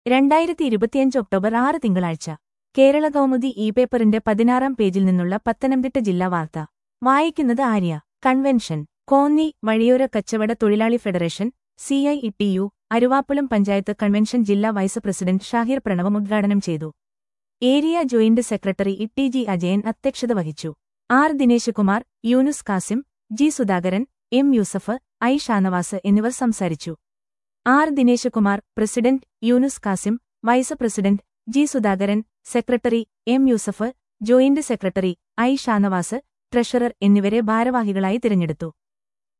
രണ്ടായിരത്തി ഇരുപത്തിയഞ്ച് ഒക്ടോബർ ആറ് തിങ്കളാഴ്ച കേരള കൗമുദി ഇ പേപ്പറിന്റെ പതിനാറാം പേജിൽ നിന്നുള്ള പത്തനംതിട്ട ജില്ലാ വാർത്ത വായിക്കുന്നത് ആര്യ കൺവെൻഷൻ കോന്നി വഴിയോര കച്ചവട തൊഴിലാളി federation CI T U Aruvappulam panchayat convention ജില്ലാ വൈസ് പ്രസിഡന്റ് ഷാഹിർ പ്രണവം ഉദ്ഘാടനം ചെയ്തു area joint secretary E G Ajayan അധ്യക്ഷത വഹിച്ചു R Dineshkumar Yunus Kasim G Sudhakaran M Yusuf I Shanavas എന്നിവർ സംസാരിച്ചു R Dineshkumar president Yunus Kasim vice president G Sudhakaran secretary M Yusuf joint secretary I Shanavas treasurer എന്നിവരെ ഭാരവാഹികളായി തിരഞ്ഞെടുത്തു